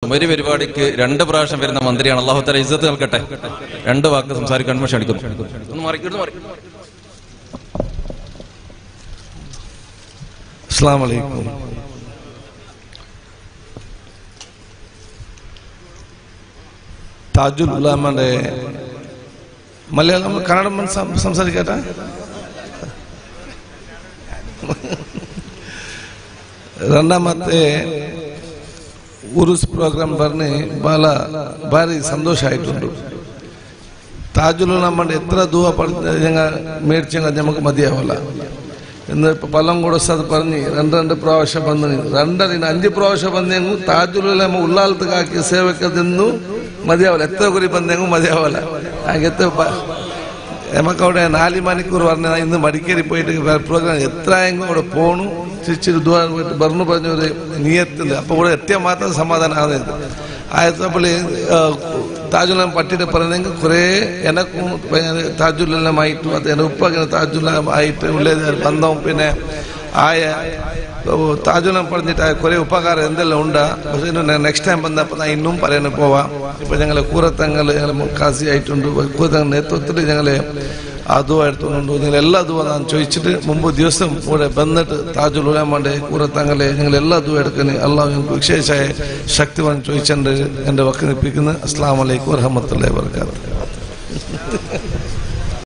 ദിവസം ഒരു പരിപാടിക്ക് രണ്ട് പ്രാവശ്യം വരുന്ന മന്ത്രിയാണ് അള്ളാഹു തല ഇജ്ജത്ത് നിൽക്കട്ടെ രണ്ട് വാക്ക് സംസാരിക്കാൻ ക്ഷണിക്കുന്നു ഒന്ന് മാറി, ഇങ്ങോട്ട് മാറി. അസ്സാം വലൈക്കും താജുൽ ഉലാമയുടെ മലയാളം കന്നഡം സം- സംസാരിക്കട്ടെ രണ്ടാമത്തെ ഉറുസ് പ്രോഗ്രാം പറഞ്ഞ് ಬಾಲ ಭಾರಿ ಸಂತೋಷ ಆಯ್ತುಂಟು താജുൽ നമ്മുടെ എത്ര ദൂവ പഠിച്ച ഞങ്ങൾ മേടിച്ചെങ്കിൽ നമുക്ക് മതിയാവില്ല എന്ന് ഇപ്പൊ പലം കൂടെ അത് പറഞ്ഞ് രണ്ട് രണ്ട് പ്രാവശ്യം വന്ന് രണ്ടര അഞ്ച് പ്രാവശ്യം വന്നെങ്കിൽ താജുൽ നമ്മ ഉള്ളാലത്ത് ಹಾಕಿ ಸೇವಕ್ಕೆ ತಿನ್ನು മതിയാവില്ല എത്ര കുറി ಬಂದೆಂಗು മതിയാവില്ല അങ്ങനത്തെ നമുക്ക് അവിടെ നാല് മണിക്കൂർ പറഞ്ഞ ഇന്ന് മടിക്കേരി പോയിട്ട് പ്രോഗ്രാം എത്ര എങ്ങും അവിടെ പോണു തിരിച്ചിട്ട് ദൂരം പോയിട്ട് പറഞ്ഞു പറഞ്ഞൊരു നിയത്തുണ്ട് അപ്പോൾ ഇവിടെ എത്തിയാൽ മാത്രം സമാധാനം ആകുന്നത് ആയപ്പോൾ താജുല്ലാം പട്ടിയുടെ പറഞ്ഞെങ്കിൽ കുറേ എനക്കും താജുലെല്ലാം ആയിട്ട് അത് എൻ്റെ ഉപ്പ താജുല്ലാം ആയിട്ട് ഉള്ളത് ബന്ധവും പിന്നെ ആയ താജുലം പറഞ്ഞിട്ട് കുറേ ഉപകാരം എന്തെല്ലാം ഉണ്ടാ പക്ഷേ നെക്സ്റ്റ് ടൈം വന്നപ്പോൾ ഞാൻ ഇന്നും പറയാൻ പോവാം ഇപ്പൊ ഞങ്ങളെ കൂറത്തങ്ങൾ ഞങ്ങൾ കാസി ആയിട്ടുണ്ട് കൂറത്തങ്ങൾ നേതൃത്വത്തിൽ ഞങ്ങളെ അതും എടുത്തുകൊണ്ട് നിങ്ങൾ എല്ലാ ദുവ ഞാൻ ചോദിച്ചിട്ട് മുമ്പ് ദിവസം ഇവിടെ വന്നിട്ട് താജുൽ ഉലാമാന്റെ കൂറത്തങ്ങളെ ഞങ്ങൾ എല്ലാ ദുവ എടുക്കുന്നത് അള്ളാഹു ഞങ്ങൾക്ക് വിശേഷമായ ശക്തി വന്ന് ചോദിച്ചിട്ടുണ്ട് എൻ്റെ വക്ക് നിൽപ്പിക്കുന്നത് അസ്സാം വലൈക്കും വരഹമത്തല്ലേ വർക്കാത്ത